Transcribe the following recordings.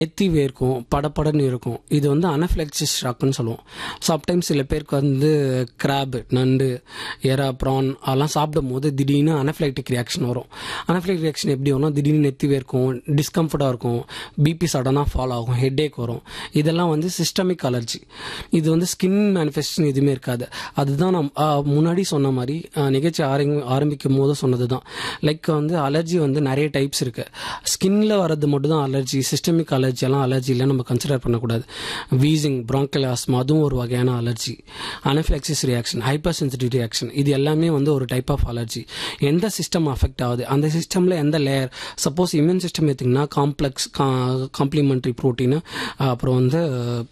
எத்தி வேர்க்கும் படபடன்னு இருக்கும் இது வந்து அனஃபிளெக்சிஸ் ஷாக்குன்னு சொல்லுவோம் சம்டைம்ஸ் சில பேருக்கு வந்து கிராப் நண்டு எறா ப்ரான் அதெல்லாம் சாப்பிடும் போது திடீர்னு அனஃபிளாக்டிக் ரியாக்ஷன் வரும் அனஃபிளாக்டிக் ரியாக்ஷன் எப்படி வரும்னா திடீர்னு நெத்தி வேர்க்கும் டிஸ்கம்ஃபர்ட்டாக இருக்கும் பிபி சடனாக ஃபாலோ ஆகும் ஹெட்டேக் வரும் இதெல்லாம் வந்து சிஸ்டமிக் அலர்ஜி இது வந்து ஸ்கின் மேனிஃபெஸ்டேஷன் எதுவுமே இருக்காது அதுதான் நான் ஆ, முன்னாடி சொன்ன மாதிரி ஆ, நிகழ்ச்சி ஆரம்பி ஆரம்பிக்கும் போது சொன்னது தான் லைக் வந்து அலர்ஜி வந்து நிறைய டைப்ஸ் இருக்கு ஸ்கின்ல வர்றது மட்டும் தான் அலர்ஜி சிஸ்டமிக் அலர்ஜி எல்லாம் அலர்ஜி இல்லை நம்ம கன்சிடர் பண்ணக்கூடாது வீசிங் bronchial asthma அதுவும் ஒரு வகையான allergy anaphylaxis reaction hypersensitive reaction இது எல்லாமே வந்து ஒரு டைப் ஆஃப் அலர்ஜி எந்த சிஸ்டம் அஃபெக்ட் ஆகுது அந்த சிஸ்டமில் எந்த லேயர் சப்போஸ் இம்யூன் சிஸ்டம் எடுத்திங்கன்னா காம்ப்ளெக்ஸ் காம்ப்ளிமெண்ட்ரி ப்ரோட்டீன் அப்புறம் வந்து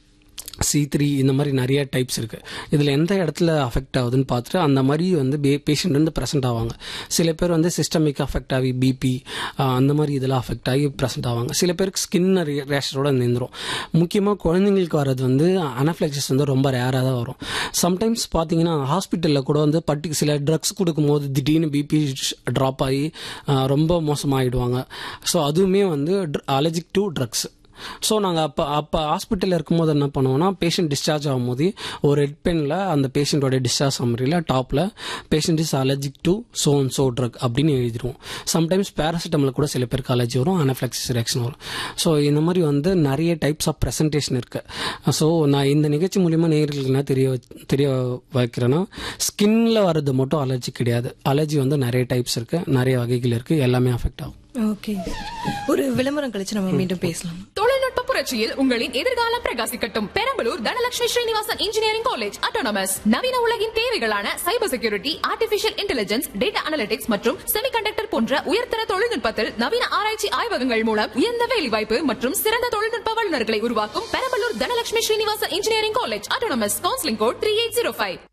சி த்ரீ இந்த மாதிரி நிறைய டைப்ஸ் இருக்குது இதில் எந்த இடத்துல அஃபெக்ட் ஆகுதுன்னு பார்த்துட்டு அந்த மாதிரி வந்து பேஷண்ட் வந்து ப்ரெசென்ட் ஆவாங்க சில பேர் வந்து சிஸ்டமிக் அஃபெக்ட் ஆகி பிபி அந்த மாதிரி இதெல்லாம் அஃபெக்ட் ஆகி ப்ரெசென்ட் ஆவாங்க சில பேருக்கு ஸ்கின் ரேஷரோட நின்றுடும் முக்கியமாக குழந்தைங்களுக்கு வர்றது வந்து அனஃப்ளெக்சிஸ் வந்து ரொம்ப ரேராக தான் வரும் சம்டைம்ஸ் பார்த்தீங்கன்னா ஹாஸ்பிட்டலில் கூட வந்து பர்டி சில ட்ரக்ஸ் கொடுக்கும்போது திடீர்னு பிபி ட்ராப் ஆகி ஆஹ், ரொம்ப மோசமாகிடுவாங்க ஸோ அதுவுமே வந்து அலர்ஜிக் டு ட்ரக்ஸ் ஸோ நாங்கள் அப்போ அப்போ ஹாஸ்பிட்டலில் இருக்கும்போது என்ன பண்ணுவோம்னா பேஷண்ட் டிஸ்சார்ஜ் ஆகும்போது ஒரு ரெட் பெனில் அந்த பேஷண்ட்டோட டிஸ்சார்ஜ் சம்மரியில் டாப்பில் patient is allergic to so and so drug அப்படின்னு எழுதிடுவோம் சம்டைம்ஸ் பேராசிட்டமில் கூட சில பேருக்கு அலர்ஜி வரும் அனஃப்ளெக்சிஸ் ரியாக்ஷன் வரும் ஸோ இந்த மாதிரி வந்து நிறைய டைப்ஸ் ஆஃப் ப்ரெசன்டேஷன் இருக்கு ஸோ நான் இந்த நிகழ்ச்சி மூலியமாக நேர்களுக்கு என்ன தெரிய வச்- தெரிய வைக்கிறேன்னா ஸ்கின்ல வர்றது மட்டும் அலர்ஜி கிடையாது அலர்ஜி வந்து நிறைய டைப்ஸ் இருக்கு நிறைய வகைகள் இருக்கு எல்லாமே அஃபெக்ட் ஆகும் ஓகே ஒரு விளம்பரம் கழிச்சு நம்ம மீண்டும் பேசலாம் தொழில்நுட்ப புரட்சியில் உங்களின் எதிர்காலம் பிரகாசிக்கட்டும் Perambalur Dhanalakshmi Srinivasan engineering college autonomous நவீன உலகின் தேவைகளான cyber security artificial intelligence data analytics மற்றும் செமிகண்டக்டர் போன்ற உயர்தர தொழில்நுட்பத்தில் நவீன ஆராய்ச்சி ஆய்வகங்கள் மூலம் உயர்ந்த வேலைவாய்ப்பு மற்றும் சிறந்த தொழில்நுட்ப வல்லுநர்களை உருவாக்கும் Perambalur Dhanalakshmi Srinivasan engineering college autonomous counselling code three eight zero five